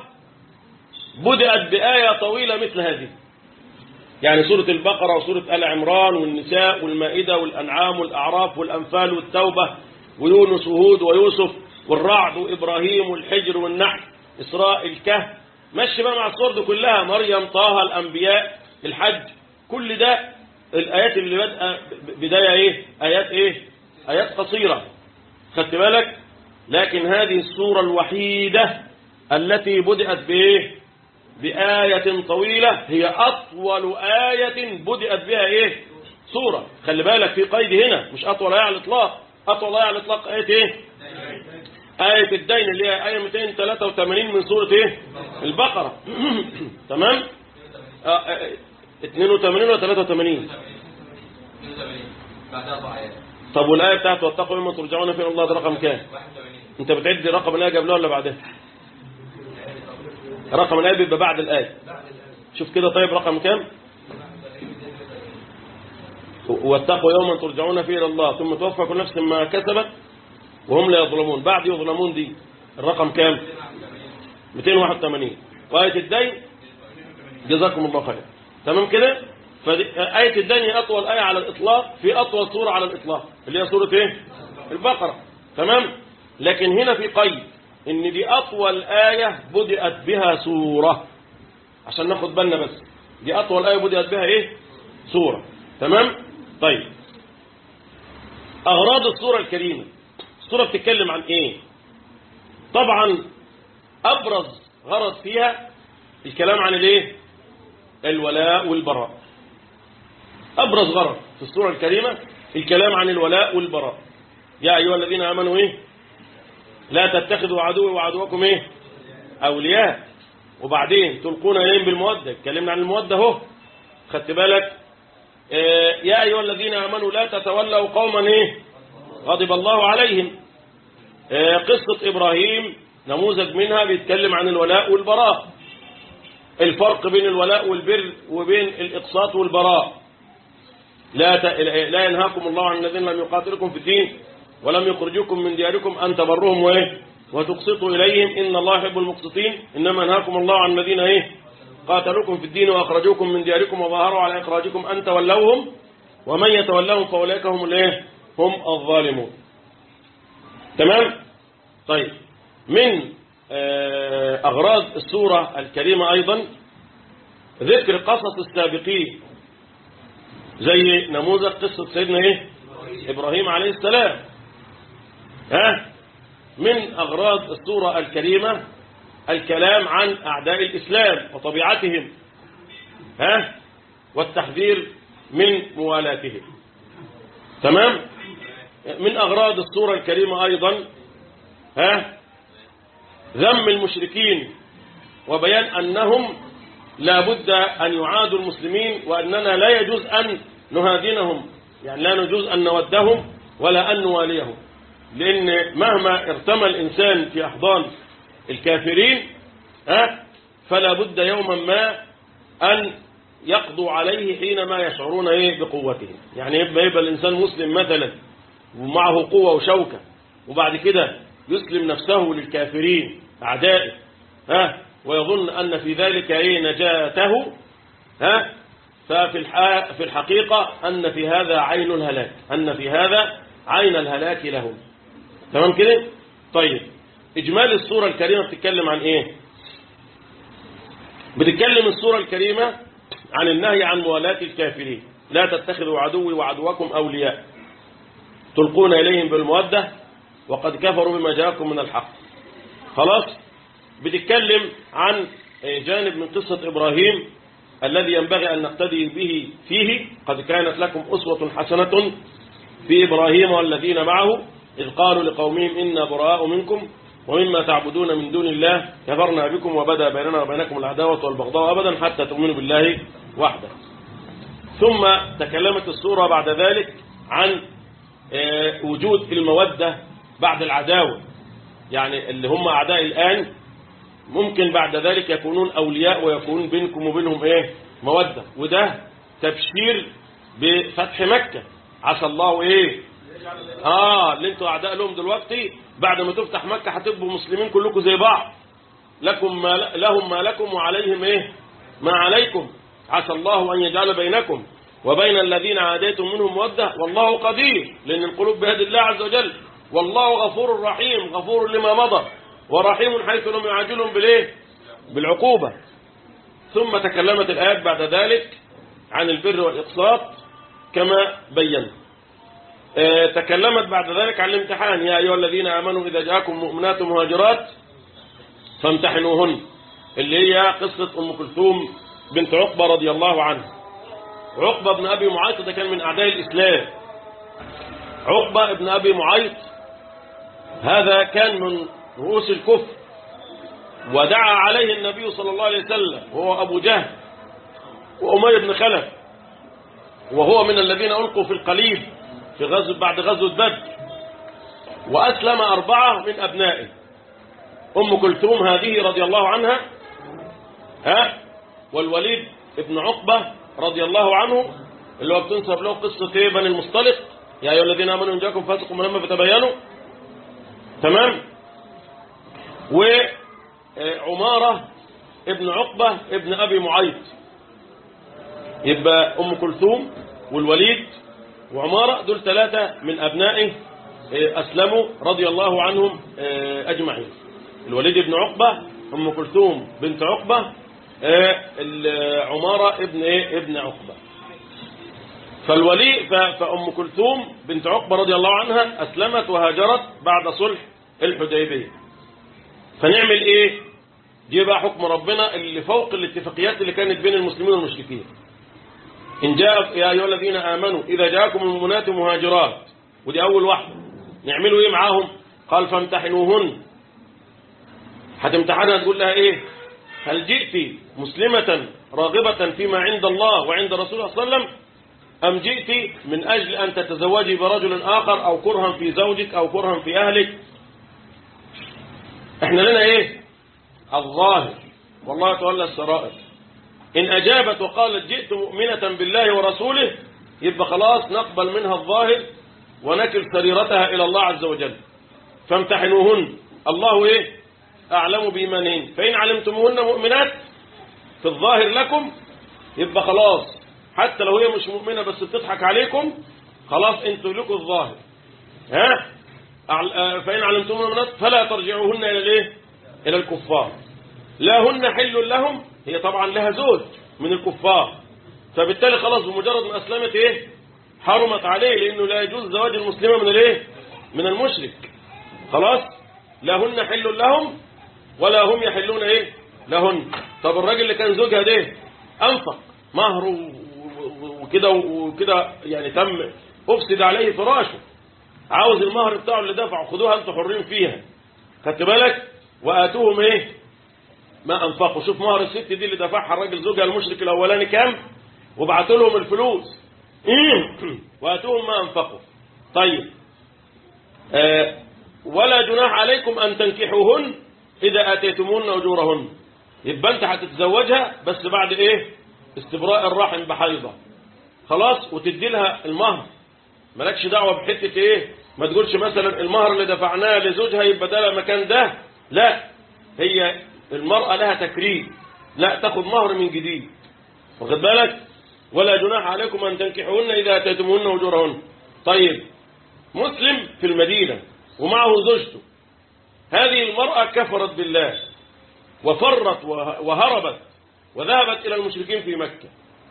بدأت بآية طويلة مثل هذه يعني سورة البقرة وسورة آل عمران والنساء والمائدة والأنعام والأعراف والأنفال والتوبة ويونس وهود ويوسف والرعد وإبراهيم والحجر والنحل إسراء الكهف مشي بقى مع الصور دي كلها مريم طه الأنبياء الحج كل ده الآيات اللي بدأ بداية إيه آيات إيه آيات قصيرة خدت بالك لكن هذه السورة الوحيدة التي بدأت بإيه بآية طويلة هي أطول آية بدأت بها إيه سورة خلي بالك في قيد هنا مش أطول آية على الإطلاق أطول آية على الإطلاق آية إيه آية الدين اللي هي آية 283 من سورة إيه البقرة تمام آه، آه، 82 ولا 83 بعدها أربع آيات طب والآية بتاعته واتقوا يوما ترجعون فيه إلى الله ده رقم كام 81 انت بتعد رقم الآية قبلها ولا بعدها رقم الآية بيبقى بعد الآية شوف كده طيب رقم كام واتقوا يوما ترجعون فيه إلى الله ثم توفى كل نفس ما كسبت وهم لا يظلمون بعد يظلمون دي الرقم كام 281 وآية الدين جزاكم الله خير تمام كده فآية الدين هي أطول آية على الإطلاق في أطول سورة على الإطلاق اللي هي سورة إيه البقرة تمام لكن هنا في قيد إن دي أطول آية بدأت بها سورة عشان ناخد بالنا بس دي أطول آية بدأت بها إيه سورة تمام طيب أغراض السورة الكريمة السورة بتتكلم عن إيه طبعا أبرز غرض فيها الكلام عن الإيه الولاء والبراء أبرز غرض في السورة الكريمة الكلام عن الولاء والبراء يا أيها الذين آمنوا إيه لا تتخذوا عدوي وعدوكم إيه أولياء وبعدين تلقون إليهم بالمودة اتكلمنا عن المودة اهو خدت بالك آه يا أيها الذين آمنوا لا تتولوا قوما إيه غضب الله عليهم آه قصة إبراهيم نموذج منها بيتكلم عن الولاء والبراء الفرق بين الولاء والبر وبين الإقساط والبراء لا ت... لا ينهاكم الله عن الذين لم يقاتلكم في الدين ولم يخرجوكم من دياركم أن تبروهم وإيه وتقسطوا إليهم إن الله يحب المقسطين إنما ينهاكم الله عن الذين إيه قاتلوكم في الدين وأخرجوكم من دياركم وظهروا على إخراجكم أن تولوهم ومن يتولهم فأولئك هم الإيه هم الظالمون تمام طيب من أغراض السورة الكريمة أيضا ذكر قصص السابقين زي نموذج قصة سيدنا إيه إبراهيم عليه السلام ها من أغراض السورة الكريمة الكلام عن أعداء الإسلام وطبيعتهم ها والتحذير من موالاتهم تمام من أغراض السورة الكريمة أيضا ها ذم المشركين وبيان أنهم لا بد أن يعادوا المسلمين وأننا لا يجوز أن نهادنهم يعني لا يجوز أن نودهم ولا أن نواليهم لأن مهما ارتمى الإنسان في أحضان الكافرين ها فلا بد يوما ما أن يقضوا عليه حينما يشعرون ايه بقوتهم يعني يبقى يبقى الإنسان مسلم مثلا ومعه قوة وشوكة وبعد كده يسلم نفسه للكافرين أعدائه ها ويظن أن في ذلك ايه نجاته ها ففي الح... في الحقيقة أن في هذا عين الهلاك أن في هذا عين الهلاك لهم تمام كده طيب إجمال الصورة الكريمة بتتكلم عن إيه بتتكلم الصورة الكريمة عن النهي عن موالاة الكافرين لا تتخذوا عدوي وعدوكم أولياء تلقون إليهم بالمودة وقد كفروا بما جاءكم من الحق خلاص بتتكلم عن جانب من قصة إبراهيم الذي ينبغي أن نقتدي به فيه قد كانت لكم أسوة حسنة في إبراهيم والذين معه إذ قالوا لقومهم إنا براء منكم ومما تعبدون من دون الله كفرنا بكم وبدا بيننا وبينكم العداوة والبغضاء أبدا حتى تؤمنوا بالله وحده ثم تكلمت السورة بعد ذلك عن وجود المودة بعد العداوة يعني اللي هم أعداء الآن ممكن بعد ذلك يكونون أولياء ويكون بينكم وبينهم إيه مودة وده تبشير بفتح مكة عسى الله إيه آه اللي انتوا أعداء لهم دلوقتي بعد ما تفتح مكة هتبقوا مسلمين كلكم زي بعض لكم ما لهم ما لكم وعليهم إيه ما عليكم عسى الله أن يجعل بينكم وبين الذين عاديتم منهم مودة والله قدير لأن القلوب بيد الله عز وجل والله غفور رحيم غفور لما مضى ورحيم حيث لم يعاجلهم بالايه بالعقوبة ثم تكلمت الآيات بعد ذلك عن البر والإقساط كما بينا اه تكلمت بعد ذلك عن الامتحان يا أيها الذين آمنوا إذا جاءكم مؤمنات مهاجرات فامتحنوهن اللي هي قصة أم كلثوم بنت عقبة رضي الله عنها عقبة بن أبي معيط ده كان من أعداء الإسلام عقبة بن أبي معيط هذا كان من رؤوس الكفر ودعا عليه النبي صلى الله عليه وسلم وهو أبو جهل وأمية بن خلف وهو من الذين ألقوا في القليب في غزو بعد غزوة بدر وأسلم أربعة من أبنائه أم كلثوم هذه رضي الله عنها ها والوليد ابن عقبة رضي الله عنه اللي هو بتنسب له قصة ايه بني المصطلق يا أيها الذين آمنوا إن جاءكم فاسق لما فتبينوا تمام وعمارة ابن عقبة ابن أبي معيط يبقى أم كلثوم والوليد وعمارة دول ثلاثة من أبنائه أسلموا رضي الله عنهم أجمعين الوليد بن عقبة أم كلثوم بنت عقبة عمارة ابن إيه ابن عقبة فالولي فأم كلثوم بنت عقبة رضي الله عنها أسلمت وهاجرت بعد صلح الحديبية فنعمل إيه دي بقى حكم ربنا اللي فوق الاتفاقيات اللي كانت بين المسلمين والمشركين إن جاء يا أيها الذين آمنوا إذا جاءكم المؤمنات مهاجرات ودي أول واحدة نعملوا إيه معاهم قال فامتحنوهن هتمتحنها تقول لها إيه هل جئت مسلمة راغبة فيما عند الله وعند رسوله صلى الله عليه وسلم أم جئت من أجل أن تتزوجي برجل آخر أو كرها في زوجك أو كرها في أهلك احنا لنا ايه الظاهر والله تولى السرائر إن أجابت وقالت جئت مؤمنة بالله ورسوله يبقى خلاص نقبل منها الظاهر ونكل سريرتها إلى الله عز وجل فامتحنوهن الله إيه أعلم بإيمانهن فإن علمتموهن مؤمنات في الظاهر لكم يبقى خلاص حتى لو هي مش مؤمنة بس بتضحك عليكم خلاص انتوا لكم الظاهر ها فإن علمتم مؤمنات فلا ترجعوهن إلى الايه إلى الكفار لا هن حل لهم هي طبعا لها زوج من الكفار فبالتالي خلاص بمجرد ما أسلمت إيه حرمت عليه لأنه لا يجوز زواج المسلمة من الايه من المشرك خلاص لا هن حل لهم ولا هم يحلون ايه لهن طب الراجل اللي كان زوجها ده انفق مهر وكده وكده يعني تم افسد عليه فراشه عاوز المهر بتاعه اللي دفعه خدوها انتوا حرين فيها خدت بالك واتوهم ايه ما انفقوا شوف مهر الست دي اللي دفعها الراجل زوجها المشرك الاولاني كام وبعتوا لهم الفلوس واتوهم ما انفقوا طيب آه ولا جناح عليكم ان تنكحوهن إذا آتيتمون أجورهن يبقى أنت هتتزوجها بس بعد إيه استبراء الرحم بحيضة خلاص وتدي لها المهر مالكش دعوة بحتة إيه ما تقولش مثلا المهر اللي دفعناه لزوجها يبقى ده مكان ده لا هي المرأة لها تكريم لا تاخد مهر من جديد واخد بالك ولا جناح عليكم أن تنكحوهن إذا آتيتموهن أجورهن طيب مسلم في المدينة ومعه زوجته هذه المرأة كفرت بالله وفرت وهربت وذهبت إلى المشركين في مكة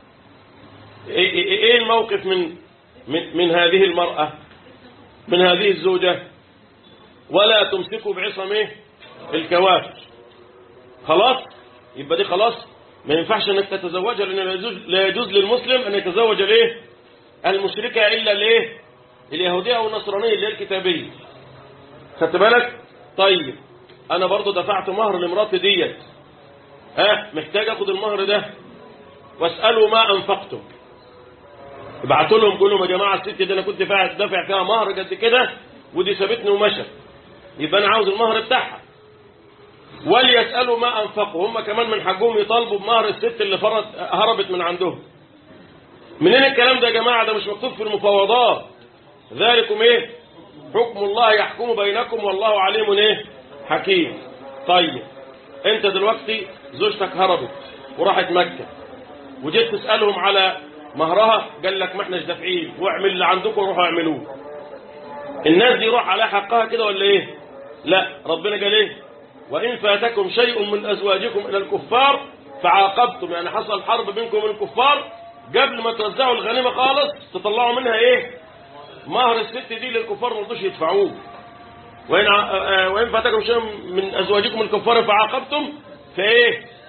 إيه الموقف من من, من هذه المرأة من هذه الزوجة ولا تمسكوا بعصم إيه الكوافر خلاص يبقى دي خلاص ما ينفعش انك تتزوجها لان لا يجوز, لا يجوز للمسلم ان يتزوج الايه المشركه الا الايه اليهوديه او النصرانيه اللي هي الكتابيه خدت بالك طيب انا برضو دفعت مهر لمراتي ديت ها محتاج اخد المهر ده واساله ما انفقتم ابعتوا لهم قول لهم يا جماعه الست دي انا كنت دافع فيها مهر قد كده ودي سابتني ومشت يبقى انا عاوز المهر بتاعها وليسالوا ما انفقوا هم كمان من حقهم يطالبوا بمهر الست اللي فرت هربت من عندهم منين الكلام ده يا جماعه ده مش مكتوب في المفاوضات ذلكم ايه حكم الله يحكم بينكم والله عليم ايه حكيم طيب انت دلوقتي زوجتك هربت وراحت مكة وجيت تسألهم على مهرها قال لك ما احناش دافعين واعمل اللي عندكم وروحوا اعملوه الناس دي روح على حقها كده ولا ايه لا ربنا قال ايه وان فاتكم شيء من ازواجكم الى الكفار فعاقبتم يعني حصل حرب بينكم وبين الكفار قبل ما توزعوا الغنيمه خالص تطلعوا منها ايه مهر الست دي للكفار ما رضوش يدفعوه وإن وإن فاتكم شيء من أزواجكم الكفار فعاقبتم فإيه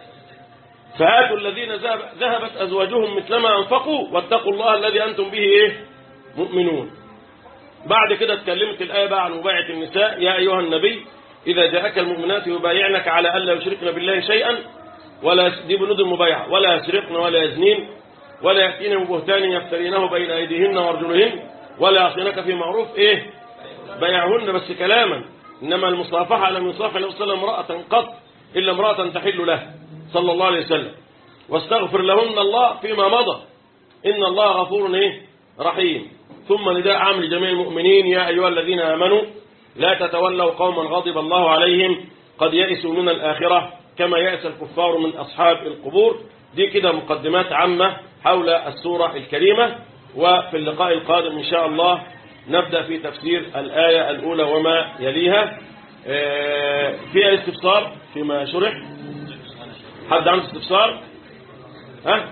فآتوا الذين ذهب- ذهبت أزواجهم مثلما أنفقوا واتقوا الله الذي أنتم به إيه مؤمنون بعد كده اتكلمت الآية بقى عن مبايعة النساء يا أيها النبي إذا جاءك المؤمنات يبايعنك على ألا يشركن بالله شيئا ولا دي بنود المبايعة ولا يسرقن ولا يزنين ولا يأتين ببهتان يفترينه بين أيديهن وأرجلهن ولا يعصينك في معروف إيه بيعهن بس كلاما إنما المصافحة لم يصافح النبي صلى الله عليه وسلم امرأة قط إلا امرأة تحل له صلى الله عليه وسلم واستغفر لهن الله فيما مضى إن الله غفور إيه رحيم ثم نداء عام لجميع المؤمنين يا أيها الذين آمنوا لا تتولوا قوما غضب الله عليهم قد يئسوا من الآخرة كما يأس الكفار من أصحاب القبور دي كده مقدمات عامة حول السورة الكريمة وفي اللقاء القادم إن شاء الله نبدأ في تفسير الآية الأولى وما يليها آه، فيها استفسار فيما شرح حد عنده استفسار ها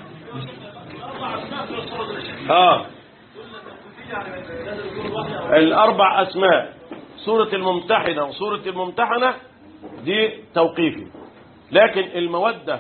اه الأربع أسماء سورة الممتحنة وسورة الممتحنة دي توقيفي لكن المودة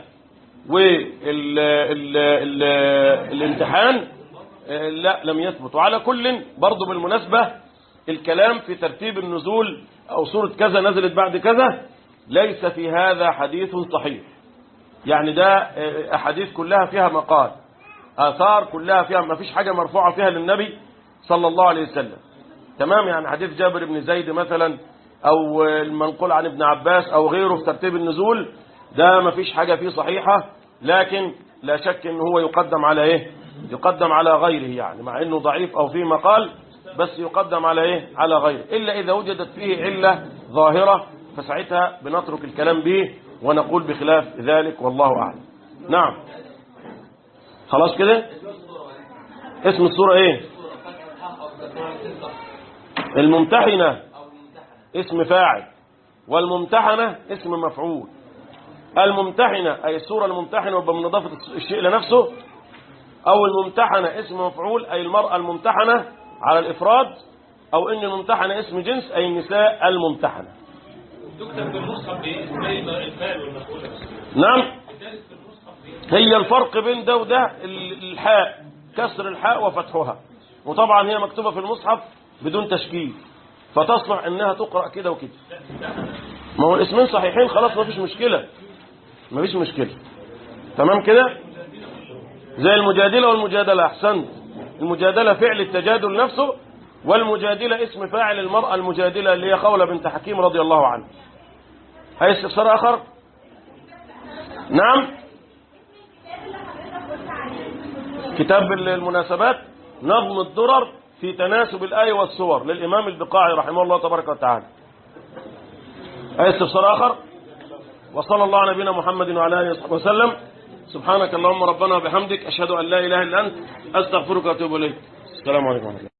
والامتحان لا لم يثبت وعلى كل برضه بالمناسبة الكلام في ترتيب النزول أو سورة كذا نزلت بعد كذا ليس في هذا حديث صحيح يعني ده آه، أحاديث كلها فيها مقال آثار كلها فيها ما فيش حاجة مرفوعة فيها للنبي صلى الله عليه وسلم تمام يعني حديث جابر بن زيد مثلا أو المنقول عن ابن عباس أو غيره في ترتيب النزول ده ما فيش حاجة فيه صحيحة لكن لا شك ان هو يقدم على ايه يقدم على غيره يعني مع انه ضعيف او فيه مقال بس يقدم على ايه على غيره الا اذا وجدت فيه علة ظاهرة فساعتها بنترك الكلام به ونقول بخلاف ذلك والله اعلم نعم خلاص كده اسم السورة ايه الممتحنة اسم فاعل والممتحنة اسم مفعول الممتحنة أي السورة الممتحنة ويبقى من إضافة الشيء لنفسه أو الممتحنة اسم مفعول أي المرأة الممتحنة على الإفراد أو إن الممتحنة اسم جنس أي النساء الممتحنة تكتب بالمصحف باسمي الفاعل والمفعول بس نعم هي الفرق بين ده وده ال- الحاء كسر الحاء وفتحها وطبعا هي مكتوبة في المصحف بدون تشكيل فتصلح انها تقرأ كده وكده ما هو الاسمين صحيحين خلاص ما فيش مشكلة ما فيش مشكلة تمام كده زي المجادلة والمجادلة احسنت المجادلة فعل التجادل نفسه والمجادلة اسم فاعل المرأة المجادلة اللي هي خولة بنت حكيم رضي الله عنها هي استفسار آخر نعم كتاب المناسبات نظم الدرر في تناسب الآية والصور للإمام البقاعي رحمه الله تبارك وتعالى أي استفسار آخر وصلى الله على نبينا محمد وعلى آله وصحبه وسلم سبحانك اللهم ربنا وبحمدك أشهد أن لا إله إلا أنت أستغفرك وأتوب إليك السلام عليكم ورحمة الله